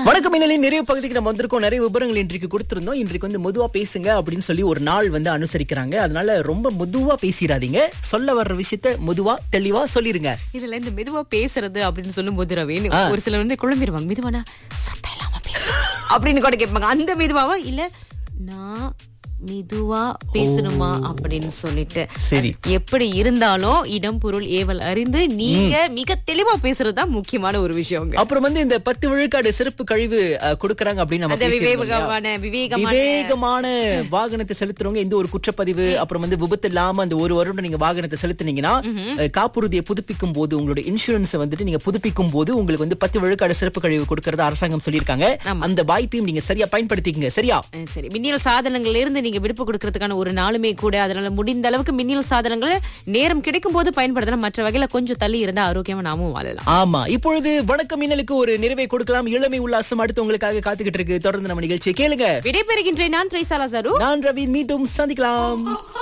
வணக்கம் மின்னலின் நிறைய பகுதிக்கு நம்ம வந்திருக்கோம் நிறைய விவரங்கள் இன்றைக்கு கொடுத்திருந்தோம் இன்றைக்கு வந்து மெதுவா பேசுங்க அப்படின்னு சொல்லி ஒரு நாள் வந்து அனுசரிக்கிறாங்க அதனால ரொம்ப மெதுவா பேசிடாதீங்க சொல்ல வர்ற விஷயத்த மெதுவா தெளிவா சொல்லிருங்க இதுல இந்த மெதுவா பேசுறது அப்படின்னு சொல்லும் போது ரவீன் ஒரு சிலர் வந்து குழம்பிடுவாங்க மெதுவானா சத்தம் இல்லாம பேசு அப்படின்னு கூட கேட்பாங்க அந்த மெதுவாவா இல்ல நான் மெதுவா பேசணுமா அப்படின்னு சொல்லிட்டு சரி. எப்படி இருந்தாலும் இடம் பொருள் ஏவல் அறிந்து நீங்க மிக தெளிவா பேசுறது தான் முக்கியமான ஒரு விஷயங்க அப்புறம் வந்து இந்த பத்து விழுக்காடு சிறப்பு கழிவு அஹ், கொடுக்கறாங்க அப்படின்னு நம்ம அந்த பேசியிருந்தோம் இல்லையா? விவேகமான விவேகமான விவேகமான வாகனத்தை செலுத்துறவங்க எந்த ஒரு குற்றப்பதிவு அப்புறம் வந்து விபத்து இல்லாம அந்த ஒரு வருடம் நீங்க வாகனத்தை செலுத்துனீங்கன்னா அஹ், காப்புறுதியை புதுப்பிக்கும் போது உங்களோட இன்சூரன்ஸ் வந்துட்டு நீங்க புதுப்பிக்கும் போது உங்களுக்கு வந்து பத்து விழுக்காடு சிறப்பு கழிவு கொடுக்கறதா அரசாங்கம் சொல்லியிருக்காங்க அந்த வாய்ப்பையும் நீங்க சரியா பயன்படுத்திக்கங்க சரியா அஹ் சரி மின்னியல் சாதனங்கள்ல இருந்து நீங்க விடுப்பு கொடுக்கறதுக்கான ஒரு நாளுமே கூட அதனால முடிந்த அளவுக்கு மின்னியல் சாதனங்களை நேரம் கிடைக்கும் போது பயன்படுத்தலாம் மற்ற வகையில கொஞ்சம் தள்ளி இருந்தா ஆரோக்கியமா நாமும் வாழலாம் ஆமா இப்பொழுது வணக்கம் மின்னலுக்கு ஒரு நிறைவை கொடுக்கலாம் இளமை உல்லாசம் அடுத்து உங்களுக்காக காத்துக்கிட்டு இருக்கு தொடர்ந்து நம்ம நிகழ்ச்சியை கேளுங்க விடைபெறுகின்றேன் நான் திரைசாலா சாரு நான் ரவி மீண்டும் சந்திக்கலாம்